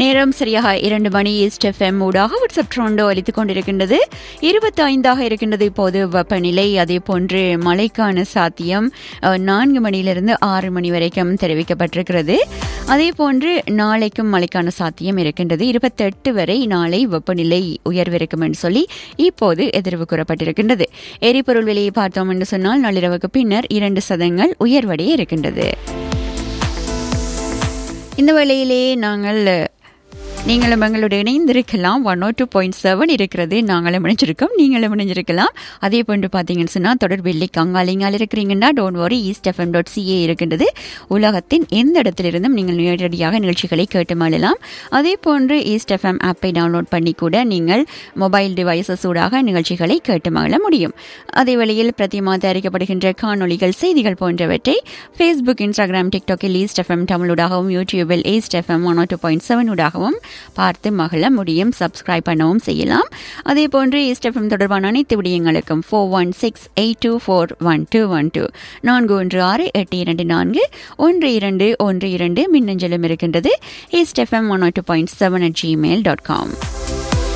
நேரம் சரியாக இரண்டு மணி ஈஸ்ட் எஃப்எம் ஊடாக வாட்ஸ்அப் ட்ரோண்டோ அளித்துக் கொண்டிருக்கின்றது இருபத்தி ஐந்தாக இருக்கின்றது இப்போது வெப்பநிலை அதே போன்று மழைக்கான சாத்தியம் அஹ், நான்கு மணியிலிருந்து ஆறு மணி வரைக்கும் தெரிவிக்கப்பட்டிருக்கிறது அதே போன்று நாளைக்கும் மழைக்கான சாத்தியம் இருக்கின்றது இருபத்தெட்டு வரை நாளை வெப்பநிலை உயர்விருக்கும் என்று சொல்லி இப்போது எதிர்வு கூறப்பட்டிருக்கின்றது எரிபொருள் விலையை பார்த்தோம் என்று சொன்னால் நள்ளிரவுக்கு பின்னர் இரண்டு சதங்கள் உயர்வடைய இருக்கின்றது இந்த வேளையிலே நாங்கள் நீங்களும் எங்களோட இணைந்திருக்கலாம் one O two point seven இருக்கிறது நாங்களும் இணைஞ்சிருக்கோம் நீங்களும் இணைஞ்சிருக்கலாம் அதே போன்று பார்த்தீங்கன்னு சொன்னால் தொடர்பில்லை கங்காலிங்கால் இருக்கிறீங்கன்னா don't worry east FM dot CA இருக்கின்றது உலகத்தின் எந்த இடத்திலிருந்தும் நீங்கள் நேரடியாக நிகழ்ச்சிகளை கேட்டு மாளலாம் அதே போன்று ஈஸ்ட் எஃப்எம் ஆப்பை டவுன்லோட் பண்ணி கூட நீங்கள் மொபைல் டிவைசஸ் ஊடாக நிகழ்ச்சிகளை கேட்டு மகிழ முடியும் அதே வேளையில் பிரதிமா தயாரிக்கப்படுகின்ற காணொளிகள் செய்திகள் போன்றவற்றை ஃபேஸ்புக் இன்ஸ்டாகிராம் டிக்டாக்கில் ஈஸ்ட் எஃப்எம் தமிழூடாகவும் யூடியூபில் east FM one two point seven ஊடாகவும் பார்த்து மகிழ முடியும் சப்ஸ்கிரைப் பண்ணவும் செய்யலாம் அதே போன்று ஈஸ்ட் எஃப்எம் தொடர்பான அனைத்து விடயங்களுக்கும் four one six eight two four one two one two நான்கு ஒன்று ஆறு எட்டு இரண்டு நான்கு ஒன்று இரண்டு ஒன்று இரண்டு மின்னஞ்சலும் இருக்கின்றது east FM one two point seven at Gmail dot com